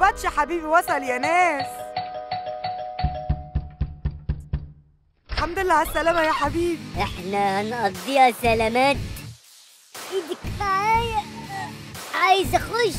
البطش حبيبي وصل يا ناس الحمد لله على السلامة يا حبيبي احنا هنقضيها سلامات ايدك معايا عايز اخش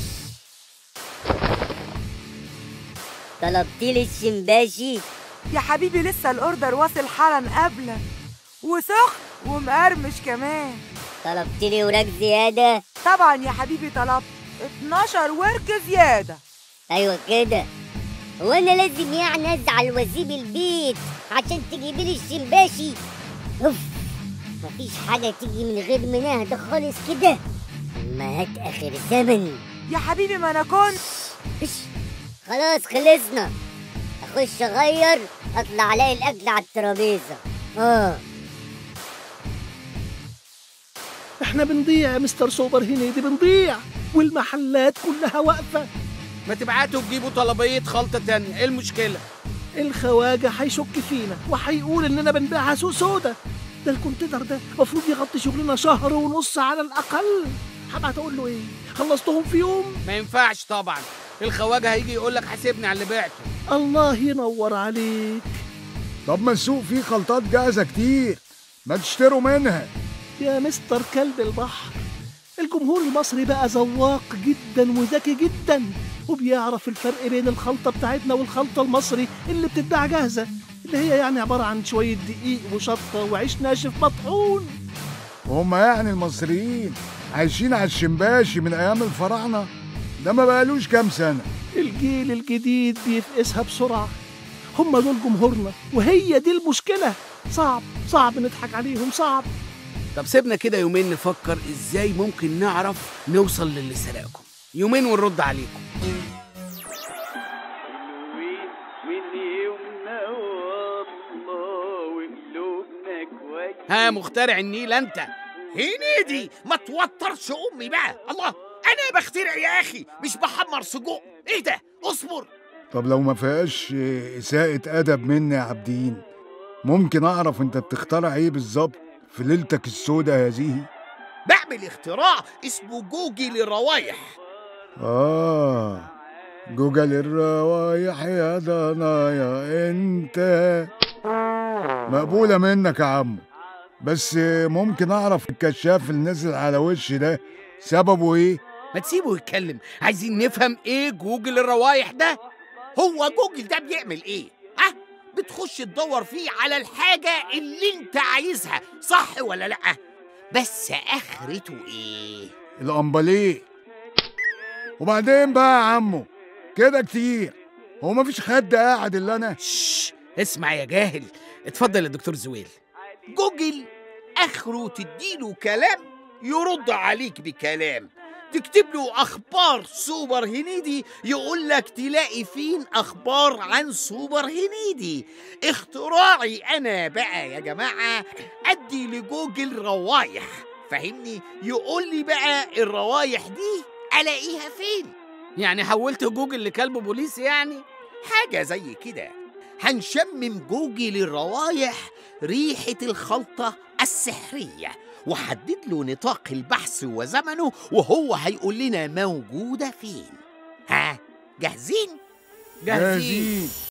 طلبتي لي الشمباشي يا حبيبي لسه الاوردر واصل حالا قبلك وسخن ومقرمش كمان طلبتي لي وراك زيادة طبعا يا حبيبي طلبت 12 ورك زيادة ايوه كده هو انا لازم يعني ازعل واسيب البيت عشان تجيبي لي الشمباشي اوف مفيش حاجة تيجي من غير مناهدة خالص كده امهات اخر زمن يا حبيبي ما انا كنت إيش؟ خلاص خلصنا اخش اغير اطلع الاقي الاكل على الترابيزه اه احنا بنضيع يا مستر سوبر هنيدي بنضيع والمحلات كلها واقفة ما تبعتوا تجيبوا طلبية خلطة تانية ايه المشكلة الخواجة هيشك فينا وهيقول اننا بنبيعها سوق سودا ده الكونتينر ده المفروض يغطي شغلنا شهر ونص على الاقل هبعت اقول له ايه خلصتهم في يوم ما ينفعش طبعا الخواجة هيجي يقول لك حاسبني على اللي بعته الله ينور عليك طب ما السوق فيه خلطات جاهزة كتير ما تشتروا منها يا مستر كلب البحر الجمهور المصري بقى ذواق جدا وذكي جدا وبيعرف الفرق بين الخلطة بتاعتنا والخلطة المصري اللي بتتباع جاهزة اللي هي يعني عبارة عن شوية دقيق وشطة وعيش ناشف مطحون وهم يعني المصريين عايشين على الشمباشي من أيام الفراعنة ده ما بقالوش كام سنة الجيل الجديد بيفقسها بسرعة هم دول جمهورنا وهي دي المشكلة صعب صعب نضحك عليهم صعب طب سيبنا كده يومين نفكر ازاي ممكن نعرف نوصل للي سرقكم يومين ونرد عليكم حلوين من يومنا والله وقلوبنا كويس ها مخترع النيل انت هنيدي ما توترش امي بقى الله انا بخترع يا اخي مش بحمر سجق ايه ده اصبر طب لو ما فيهاش إساءة أدب مني يا عابدين ممكن أعرف أنت بتخترع إيه بالظبط في ليلتك السوداء هذه بعمل اختراع اسمه جوجي للروايح آه جوجل الروايح يا ضنايا أنت مقبولة منك يا عمو بس ممكن أعرف الكشاف اللي نزل على وشي ده سببه إيه؟ ما تسيبه يتكلم عايزين نفهم ايه جوجل الروايح ده هو جوجل ده بيعمل ايه ها بتخش تدور فيه على الحاجة اللي انت عايزها صح ولا لأ بس اخرته ايه الأمبليه وبعدين بقى يا عمو كده كتير هو مفيش حد قاعد إلا أنا شش اسمع يا جاهل اتفضل يا دكتور زويل جوجل اخره تديله كلام يرد عليك بكلام تكتب له اخبار سوبر هنيدي يقول لك تلاقي فين اخبار عن سوبر هنيدي اختراعي انا بقى يا جماعه ادي لجوجل روايح فاهمني يقول لي بقى الروايح دي الاقيها فين يعني حولت جوجل لكلب بوليس يعني حاجة زي كده هنشمم جوجل الروايح ريحة الخلطة السحرية وحدد له نطاق البحث وزمنه وهو هيقول لنا موجودة فين ها جاهزين؟ جاهزين